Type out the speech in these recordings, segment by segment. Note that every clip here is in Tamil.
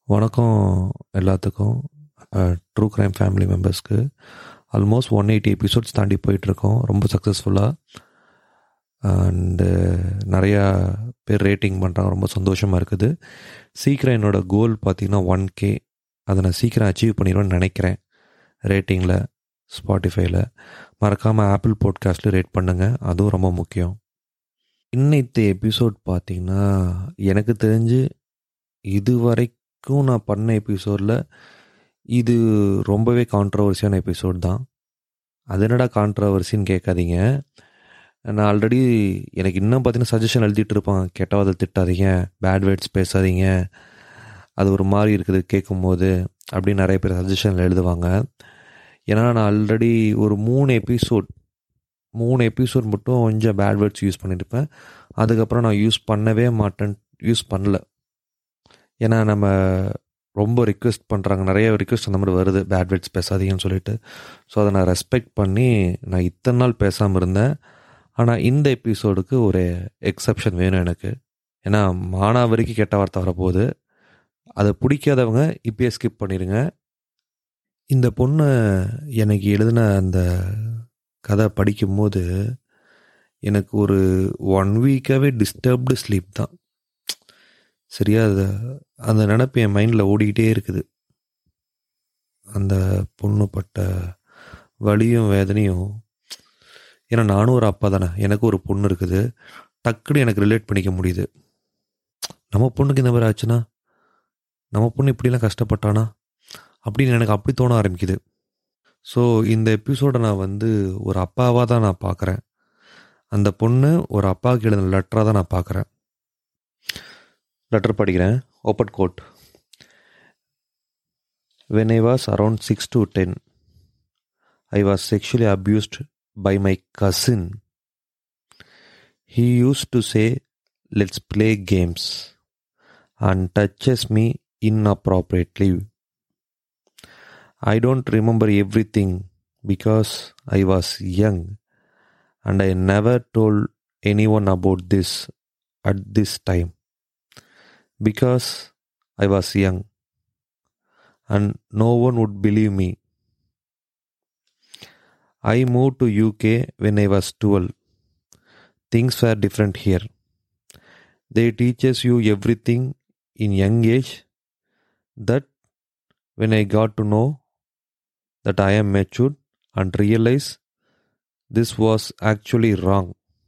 வணக்கம் எல்லாத்துக்கும் ட்ரூ க்ரைம் ஃபேமிலி மெம்பர்ஸ்க்கு ஆல்மோஸ்ட் ஒன் எயிட்டி எபிசோட்ஸ் தாண்டி போயிட்டுருக்கோம் ரொம்ப சக்ஸஸ்ஃபுல்லாக அண்டு நிறையா பேர் ரேட்டிங் பண்ணுறாங்க ரொம்ப சந்தோஷமாக இருக்குது சீக்கிரம் என்னோடய கோல் பார்த்திங்கன்னா ஒன் கே அதை நான் சீக்கிரம் அச்சீவ் பண்ணிடுவேன்னு நினைக்கிறேன் ரேட்டிங்கில் ஸ்பாட்டிஃபைல மறக்காமல் ஆப்பிள் போட்காஸ்ட்டில் ரேட் பண்ணுங்கள் அதுவும் ரொம்ப முக்கியம் இன்னைத்த எபிசோட் பார்த்திங்கன்னா எனக்கு தெரிஞ்சு இது வரைக்கும் நான் பண்ண எபிசோடில் இது ரொம்பவே கான்ட்ரவர்சியான எபிசோட் தான் அது என்னடா கான்ட்ரவர்சின்னு கேட்காதீங்க நான் ஆல்ரெடி எனக்கு இன்னும் பார்த்தீங்கன்னா சஜஷன் எழுதிட்டு இருப்பான் கெட்டவாத திட்டாதீங்க பேட் வேர்ட்ஸ் பேசாதீங்க அது ஒரு மாதிரி இருக்குது கேட்கும்போது அப்படின்னு நிறைய பேர் சஜஷனில் எழுதுவாங்க ஏன்னா நான் ஆல்ரெடி ஒரு மூணு எபிசோட் மூணு எபிசோட் மட்டும் கொஞ்சம் பேட் வேர்ட்ஸ் யூஸ் பண்ணியிருப்பேன் அதுக்கப்புறம் நான் யூஸ் பண்ணவே மாட்டேன் யூஸ் பண்ணல ஏன்னா நம்ம ரொம்ப ரிக்வெஸ்ட் பண்ணுறாங்க நிறைய ரிக்வெஸ்ட் அந்த மாதிரி வருது பேட் வேர்ட்ஸ் பேசாதீங்கன்னு சொல்லிட்டு ஸோ அதை நான் ரெஸ்பெக்ட் பண்ணி நான் இத்தனை நாள் பேசாமல் இருந்தேன் ஆனால் இந்த எபிசோடுக்கு ஒரு எக்ஸப்ஷன் வேணும் எனக்கு ஏன்னா மானா வரைக்கும் கெட்ட வார்த்தை வரப்போகுது அதை பிடிக்காதவங்க இப்பயே ஸ்கிப் பண்ணிடுங்க இந்த பொண்ணை எனக்கு எழுதின அந்த கதை படிக்கும்போது எனக்கு ஒரு ஒன் வீக்காகவே டிஸ்டர்ப்டு ஸ்லீப் தான் சரியா அது அந்த நினப்பு என் மைண்டில் ஓடிக்கிட்டே இருக்குது அந்த பொண்ணு பட்ட வலியும் வேதனையும் ஏன்னா நானும் ஒரு அப்பா தானே எனக்கு ஒரு பொண்ணு இருக்குது டக்குன்னு எனக்கு ரிலேட் பண்ணிக்க முடியுது நம்ம பொண்ணுக்கு இந்த மாதிரி ஆச்சுன்னா நம்ம பொண்ணு இப்படிலாம் கஷ்டப்பட்டானா அப்படின்னு எனக்கு அப்படி தோண ஆரம்பிக்குது ஸோ இந்த எபிசோடை நான் வந்து ஒரு அப்பாவாக தான் நான் பார்க்குறேன் அந்த பொண்ணு ஒரு அப்பாவுக்கு எழுதின லெட்டராக தான் நான் பார்க்குறேன் லெட்டர் படிக்கிறேன் open code when I was around six to ten I was sexually abused by my cousin he used to say let's play games and touches me inappropriately. I don't remember everything because I was young and I never told anyone about this at this time because I was young and no one would believe me. I moved to UK when I was 12. Things were different here. They teaches you everything in young age that when I got to know that I am matured and realize this was actually wrong.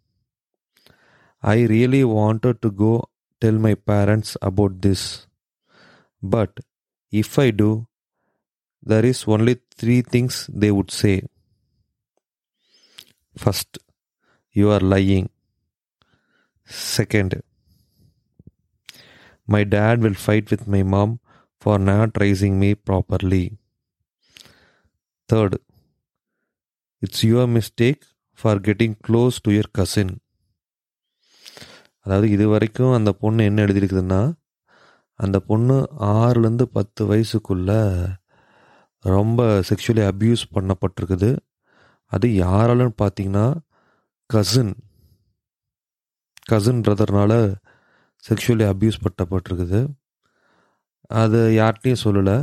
I really wanted to go tell my parents about this. But if I do, there is only three things they would say. First, you are lying. Second, my dad will fight with my mom for not raising me properly. Third, it's your mistake for getting close to your cousin. அதாவது இது வரைக்கும் அந்த பொண்ணு என்ன எழுதியிருக்குதுன்னா அந்த பொண்ணு ஆறுலேருந்து பத்து வயசுக்குள்ள ரொம்ப செக்ஷுவலி அப்யூஸ் பண்ணப்பட்டிருக்குது அது யாராலன்னு பார்த்தீங்கன்னா கசின் கசின் பிரதர்னால செக்ஷுவலி அப்யூஸ் பட்டப்பட்டிருக்குது அது யார்கிட்டையும் சொல்லலை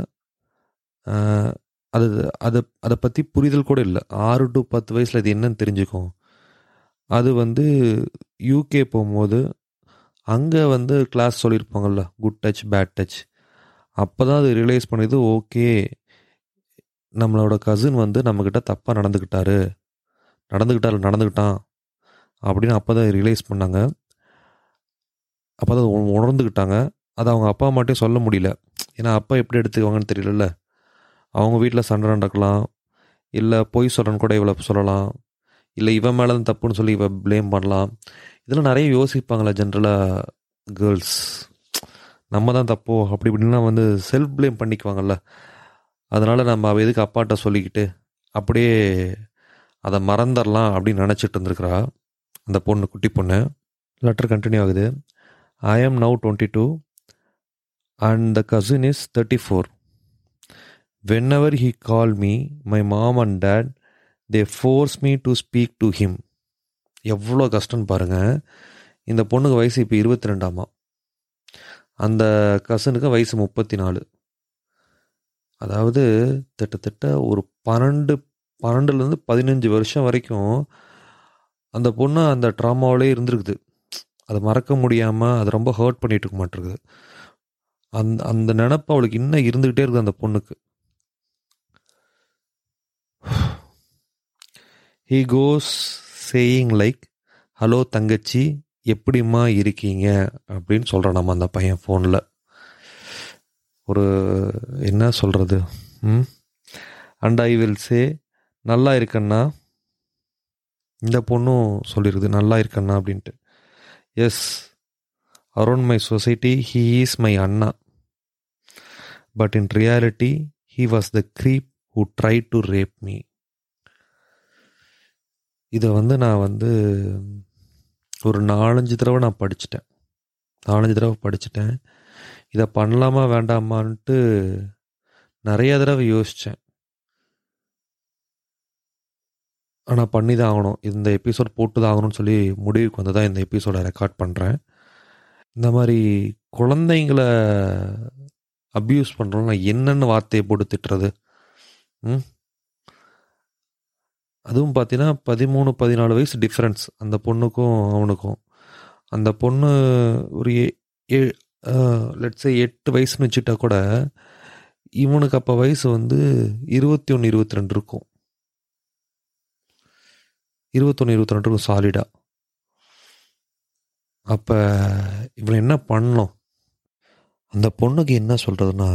அது அதை அதை பற்றி புரிதல் கூட இல்லை ஆறு டு பத்து வயசில் இது என்னன்னு தெரிஞ்சுக்கும் அது வந்து யூகே போகும்போது அங்கே வந்து கிளாஸ் சொல்லியிருப்பாங்கல்ல குட் டச் பேட் டச் அப்போ தான் அது ரியலைஸ் பண்ணிது ஓகே நம்மளோட கசின் வந்து நம்மக்கிட்ட தப்பாக நடந்துக்கிட்டாரு நடந்துக்கிட்டாரு நடந்துக்கிட்டான் அப்படின்னு அப்போ தான் ரியலைஸ் பண்ணாங்க அப்போ தான் உணர்ந்துக்கிட்டாங்க அதை அவங்க அப்பா அம்மாட்டையும் சொல்ல முடியல ஏன்னா அப்பா எப்படி எடுத்துக்குவாங்கன்னு தெரியலல்ல அவங்க வீட்டில் சண்டை நடக்கலாம் இல்லை பொய் சொல்கிறன்னு கூட இவ்வளோ சொல்லலாம் இல்லை இவன் மேலே தான் தப்புன்னு சொல்லி இவ ப்ளேம் பண்ணலாம் இதெல்லாம் நிறைய யோசிப்பாங்களே ஜென்ரலாக கேர்ள்ஸ் நம்ம தான் தப்போ அப்படி இப்படின்னா வந்து செல்ஃப் ப்ளேம் பண்ணிக்குவாங்கல்ல அதனால் நம்ம அவள் எதுக்கு அப்பாட்ட சொல்லிக்கிட்டு அப்படியே அதை மறந்துடலாம் அப்படின்னு நினச்சிட்டு இருந்திருக்கிறா அந்த பொண்ணு குட்டி பொண்ணு லெட்டர் கண்டினியூ ஆகுது I am now 22 and the cousin is 34. Whenever he called me, my mom and dad, they force me to speak to him. எவ்வளோ கஷ்டம்னு பாருங்க இந்த பொண்ணுக்கு வயசு இப்போ இருபத்தி ரெண்டாமா அந்த கசனுக்கு வயசு முப்பத்தி நாலு அதாவது கிட்டத்தட்ட ஒரு பன்னெண்டு பன்னெண்டுலேருந்து பதினஞ்சு வருஷம் வரைக்கும் அந்த பொண்ணு அந்த ட்ராமாவிலே இருந்திருக்குது அதை மறக்க முடியாமல் அதை ரொம்ப ஹர்ட் பண்ணிட்டு இருக்க மாட்டிருக்குது அந்த அந்த நினப்பு அவளுக்கு இன்னும் இருந்துக்கிட்டே இருக்குது அந்த பொண்ணுக்கு he goes saying like hello தங்கச்சி எப்படிம்மா இருக்கீங்க அப்படின்னு சொல்கிறான் நம்ம அந்த பையன் ஃபோனில் ஒரு என்ன சொல்கிறது ம் அண்ட் ஐ வில் சே நல்லா இருக்கண்ணா இந்த பொண்ணும் சொல்லியிருக்குது நல்லா இருக்கண்ணா அப்படின்ட்டு yes around my society he is my அண்ணா but in reality he was the creep who try to rape me இதை வந்து நான் வந்து ஒரு நாலஞ்சு தடவை நான் படிச்சிட்டேன் நாலஞ்சு தடவை படிச்சிட்டேன் இதை பண்ணலாமா வேண்டாமான்ட்டு நிறைய தடவை யோசித்தேன் ஆனால் பண்ணி தான் ஆகணும் இந்த எபிசோட் போட்டு தான் ஆகணும்னு சொல்லி முடிவுக்கு வந்து தான் இந்த எபிசோடை ரெக்கார்ட் பண்ணுறேன் இந்த மாதிரி குழந்தைங்கள அப்யூஸ் பண்ணுறோம் நான் என்னென்ன வார்த்தையை போட்டு திட்டுறது ம் அதுவும் பார்த்தீங்கன்னா பதிமூணு பதினாலு வயசு டிஃப்ரென்ஸ் அந்த பொண்ணுக்கும் அவனுக்கும் அந்த பொண்ணு ஒரு ஏ லெட்ஸே எட்டு வயசுன்னு வச்சுட்டா கூட இவனுக்கு அப்போ வயசு வந்து இருபத்தி ஒன்று இருபத்தி ரெண்டு இருக்கும் இருபத்தொன்று இருபத்தி ரெண்டு இருக்கும் சாலிடாக அப்போ இவனை என்ன பண்ணணும் அந்த பொண்ணுக்கு என்ன சொல்கிறதுனா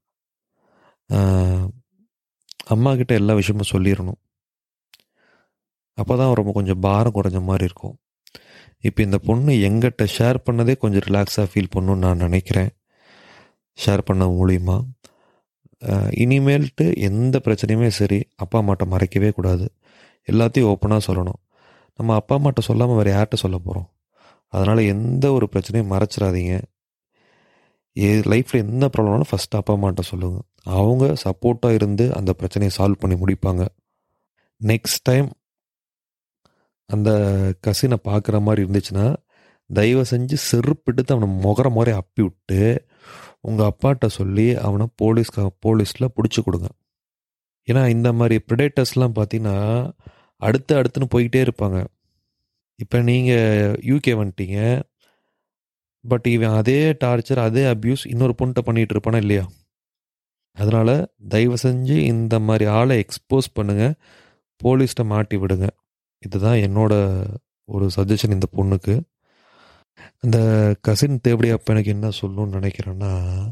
அம்மா கிட்ட எல்லா விஷயமும் சொல்லிடணும் அப்போ தான் ரொம்ப கொஞ்சம் பாரம் குறைஞ்ச மாதிரி இருக்கும் இப்போ இந்த பொண்ணு எங்கிட்ட ஷேர் பண்ணதே கொஞ்சம் ரிலாக்ஸாக ஃபீல் பண்ணணும்னு நான் நினைக்கிறேன் ஷேர் பண்ண மூலியமா இனிமேல்ட்டு எந்த பிரச்சனையுமே சரி அப்பா அம்மாட்ட மறைக்கவே கூடாது எல்லாத்தையும் ஓப்பனாக சொல்லணும் நம்ம அப்பா அம்மாட்ட சொல்லாமல் வேறு யார்கிட்ட சொல்ல போகிறோம் அதனால் எந்த ஒரு பிரச்சனையும் மறைச்சிடாதீங்க ஏ லைஃப்பில் எந்த ப்ராப்ளம்னாலும் ஃபஸ்ட்டு அப்பா அம்மாட்ட சொல்லுங்கள் அவங்க சப்போர்ட்டாக இருந்து அந்த பிரச்சனையை சால்வ் பண்ணி முடிப்பாங்க நெக்ஸ்ட் டைம் அந்த கசினை பார்க்குற மாதிரி இருந்துச்சுன்னா தயவு செஞ்சு செருப்பிட்டு அவனை முகர மாதிரி அப்பி விட்டு உங்கள் அப்பாட்ட சொல்லி அவனை போலீஸ் போலீஸில் பிடிச்சி கொடுங்க ஏன்னா இந்த மாதிரி ப்ரிடேட்டர்ஸ்லாம் பார்த்தீங்கன்னா அடுத்து அடுத்துன்னு போய்கிட்டே இருப்பாங்க இப்போ நீங்கள் யூகே வந்துட்டீங்க பட் இவன் அதே டார்ச்சர் அதே அப்யூஸ் இன்னொரு பொண்ணுகிட்ட பண்ணிகிட்டு இருப்பானா இல்லையா அதனால் தயவு செஞ்சு இந்த மாதிரி ஆளை எக்ஸ்போஸ் பண்ணுங்கள் போலீஸ்கிட்ட மாட்டி விடுங்க இதுதான் என்னோட ஒரு சஜஷன் இந்த பொண்ணுக்கு இந்த கசின் தேவடி அப்போ எனக்கு என்ன சொல்லணும்னு நினைக்கிறேன்னா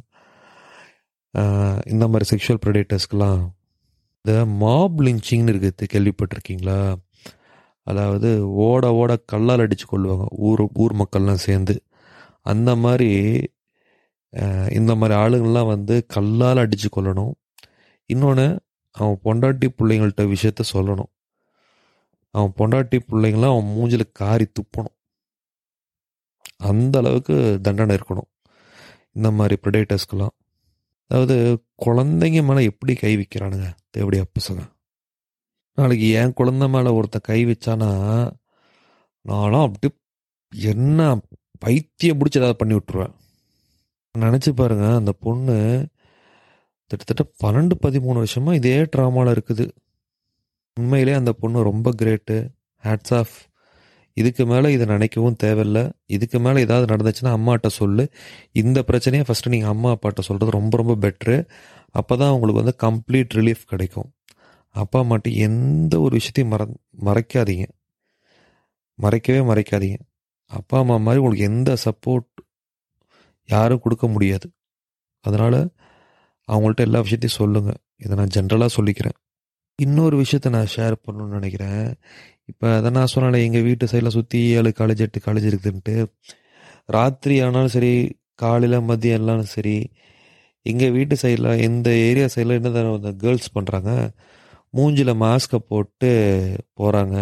இந்த மாதிரி செக்ஷுவல் ப்ரெடேட்டர்ஸ்க்கெலாம் இந்த மாப் லிஞ்சிங்னு இருக்குது கேள்விப்பட்டிருக்கீங்களா அதாவது ஓட ஓட கல்லால் அடித்து கொள்வாங்க ஊர் ஊர் மக்கள்லாம் சேர்ந்து அந்த மாதிரி இந்த மாதிரி ஆளுங்கள்லாம் வந்து கல்லால் அடித்து கொள்ளணும் இன்னொன்று அவன் பொண்டாட்டி பிள்ளைங்கள்ட்ட விஷயத்த சொல்லணும் அவன் பொண்டாட்டி பிள்ளைங்களாம் அவன் மூஞ்சில் காரி துப்பணும் அந்த அளவுக்கு தண்டனை இருக்கணும் இந்த மாதிரி ப்ரிடேட்டர்ஸ்க்கெல்லாம் அதாவது குழந்தைங்க மேலே எப்படி கை வைக்கிறானுங்க தேவடி அப்பசங்க நாளைக்கு என் குழந்தை மேலே ஒருத்த கை வச்சானா நானும் அப்படி என்ன பைத்தியம் பிடிச்சி ஏதாவது பண்ணி விட்டுருவேன் நினச்சி பாருங்க அந்த பொண்ணு கிட்டத்தட்ட பன்னெண்டு பதிமூணு வருஷமாக இதே ட்ராமாவில் இருக்குது உண்மையிலே அந்த பொண்ணு ரொம்ப கிரேட்டு ஹேட்ஸ் ஆஃப் இதுக்கு மேலே இதை நினைக்கவும் தேவையில்ல இதுக்கு மேலே ஏதாவது நடந்துச்சுன்னா அம்மாட்ட சொல்லு இந்த பிரச்சனையை ஃபஸ்ட்டு நீங்கள் அம்மா அப்பாட்ட சொல்கிறது ரொம்ப ரொம்ப பெட்ரு அப்போ தான் உங்களுக்கு வந்து கம்ப்ளீட் ரிலீஃப் கிடைக்கும் அப்பா அம்மாட்டி எந்த ஒரு விஷயத்தையும் மற மறைக்காதீங்க மறைக்கவே மறைக்காதீங்க அப்பா அம்மா மாதிரி உங்களுக்கு எந்த சப்போர்ட் யாரும் கொடுக்க முடியாது அதனால் அவங்கள்ட்ட எல்லா விஷயத்தையும் சொல்லுங்கள் இதை நான் ஜென்ரலாக சொல்லிக்கிறேன் இன்னொரு விஷயத்த நான் ஷேர் பண்ணணும்னு நினைக்கிறேன் இப்போ அதை நான் சொன்னேன் எங்கள் வீட்டு சைடில் சுற்றி ஏழு காலேஜ் எட்டு காலேஜ் இருக்குதுன்ட்டு ராத்திரி ஆனாலும் சரி காலையில் மதியம் எல்லாம் சரி எங்கள் வீட்டு சைடில் எந்த ஏரியா சைடில் என்ன இந்த கேர்ள்ஸ் பண்ணுறாங்க மூஞ்சில் மாஸ்கை போட்டு போகிறாங்க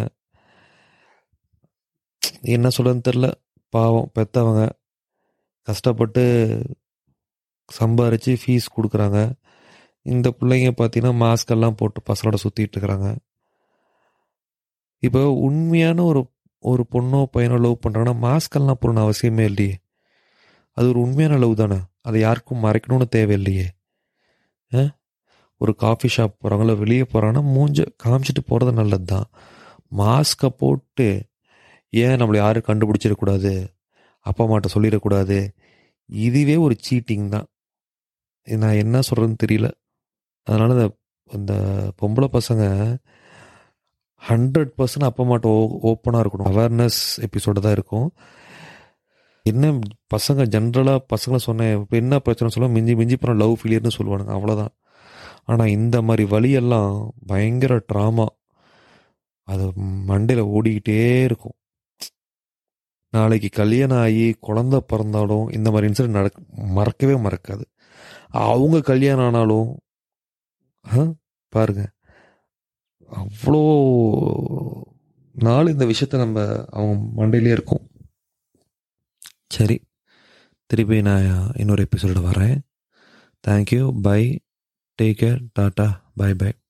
என்ன சொல்கிறதுன்னு தெரில பாவம் பெற்றவங்க கஷ்டப்பட்டு சம்பாரித்து ஃபீஸ் கொடுக்குறாங்க இந்த பிள்ளைங்க பார்த்தீங்கன்னா மாஸ்கெல்லாம் போட்டு பசங்களோட சுற்றிட்டு இருக்கிறாங்க இப்போ உண்மையான ஒரு ஒரு பொண்ணோ பையனோ லவ் பண்ணுறாங்கன்னா மாஸ்கெல்லாம் போடணும் அவசியமே இல்லையே அது ஒரு உண்மையான லவ் தானே அதை யாருக்கும் மறைக்கணும்னு தேவையில்லையே ஆ? ஒரு காஃபி ஷாப் போகிறாங்களோ வெளியே போகிறாங்கன்னா மூஞ்ச காமிச்சிட்டு போகிறது நல்லது தான் மாஸ்கை போட்டு ஏன் நம்மளை யாரும் கண்டுபிடிச்சிடக்கூடாது அப்பா அம்மாட்ட சொல்லிடக்கூடாது இதுவே ஒரு சீட்டிங் தான் இது நான் என்ன சொல்கிறதுன்னு தெரியல அதனால் இந்த இந்த பொம்பளை பசங்க ஹண்ட்ரட் பர்சன்ட் அப்பா அம்மாட்ட ஓ ஓப்பனாக இருக்கணும் அவேர்னஸ் எபிசோடு தான் இருக்கும் என்ன பசங்க ஜென்ரலாக பசங்களை சொன்னேன் இப்போ என்ன பிரச்சனை சொல்ல மிஞ்சி மிஞ்சி போன லவ் ஃபெயிலியர்னு சொல்லுவானுங்க அவ்வளோதான் ஆனால் இந்த மாதிரி வழியெல்லாம் பயங்கர ட்ராமா அது மண்டையில் ஓடிக்கிட்டே இருக்கும் நாளைக்கு கல்யாணம் ஆகி குழந்த பிறந்தாலும் இந்த மாதிரி இன்சிடென்ட் நடக்க மறக்கவே மறக்காது அவங்க கல்யாணம் ஆனாலும் ஆ, பாருங்க அவ்வளோ நாள் இந்த விஷயத்த நம்ம அவங்க மண்டையிலே இருக்கும் சரி திருப்பி நான் இன்னொரு எபிசோட வரேன் தேங்க்யூ பை டேக் கேர் டாட்டா பை பை